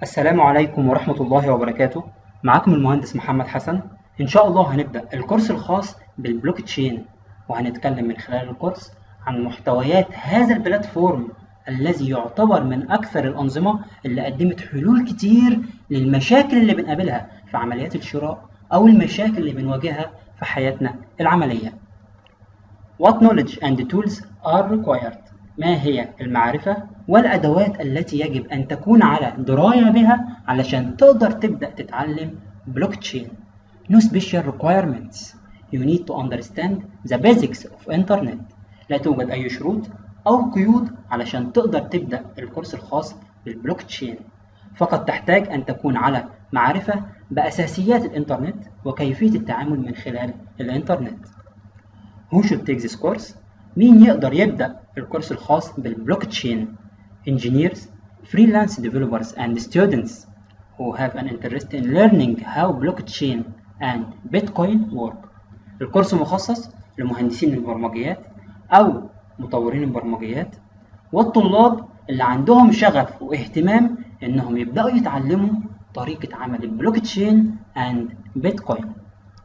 السلام عليكم ورحمة الله وبركاته معاكم المهندس محمد حسن إن شاء الله هنبدأ الكورس الخاص بالبلوك تشين وهنتكلم من خلال الكورس عن محتويات هذا البلاتفورم الذي يعتبر من أكثر الأنظمة اللي قدمت حلول كتير للمشاكل اللي بنقابلها في عمليات الشراء أو المشاكل اللي بنواجهها في حياتنا العملية What knowledge and tools are required ما هي المعرفة والأدوات التي يجب أن تكون على دراية بها علشان تقدر تبدأ تتعلم بلوك تشين No special requirements You need to understand the basics of internet لا توجد أي شروط أو قيود علشان تقدر تبدأ الكورس الخاص بالبلوك تشين فقط تحتاج أن تكون على معرفة بأساسيات الإنترنت وكيفية التعامل من خلال الإنترنت Who should take this course? مين يقدر يبدأ الكورس الخاص بالبلوك تشين engineers, freelance developers and students who have an interest in learning how blockchain and bitcoin work الكورس مخصص لمهندسين البرمجيات أو مطورين البرمجيات والطلاب اللي عندهم شغف واهتمام إنهم يبدأوا يتعلموا طريقة عمل البلوك تشين and بيتكوين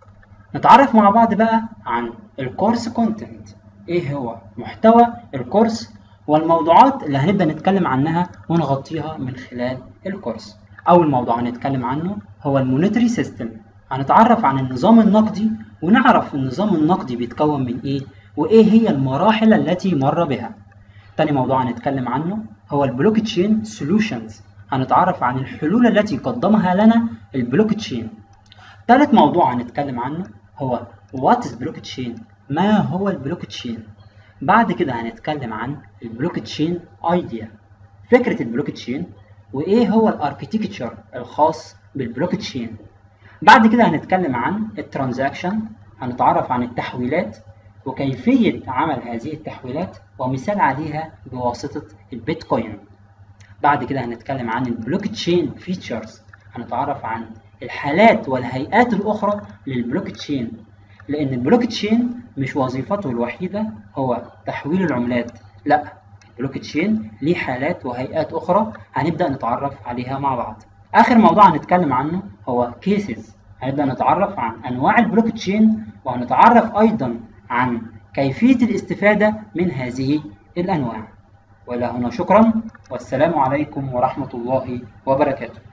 نتعرف مع بعض بقى عن الكورس كونتنت ايه هو محتوى الكورس والموضوعات اللي هنبدأ نتكلم عنها ونغطيها من خلال الكورس أول موضوع هنتكلم عنه هو المونيتري سيستم هنتعرف عن النظام النقدي ونعرف النظام النقدي بيتكون من ايه وايه هي المراحل التي مر بها تاني موضوع هنتكلم عنه هو البلوك تشين سولوشنز هنتعرف عن الحلول التي قدمها لنا البلوك تشين تالت موضوع هنتكلم عنه هو وات از بلوك تشين ما هو البلوك تشين بعد كده هنتكلم عن البلوك تشين ايديا فكرة البلوك تشين وايه هو الاركتكتشر الخاص بالبلوك تشين بعد كده هنتكلم عن الترانزاكشن هنتعرف عن التحويلات وكيفية عمل هذه التحويلات ومثال عليها بواسطة البيتكوين بعد كده هنتكلم عن البلوك تشين فيتشرز هنتعرف عن الحالات والهيئات الأخرى للبلوك تشين لأن البلوك تشين مش وظيفته الوحيدة هو تحويل العملات لا البلوك تشين ليه حالات وهيئات أخرى هنبدأ نتعرف عليها مع بعض آخر موضوع هنتكلم عنه هو كيسز هنبدأ نتعرف عن أنواع البلوك تشين وهنتعرف أيضا عن كيفية الاستفادة من هذه الأنواع وإلى هنا شكرا والسلام عليكم ورحمة الله وبركاته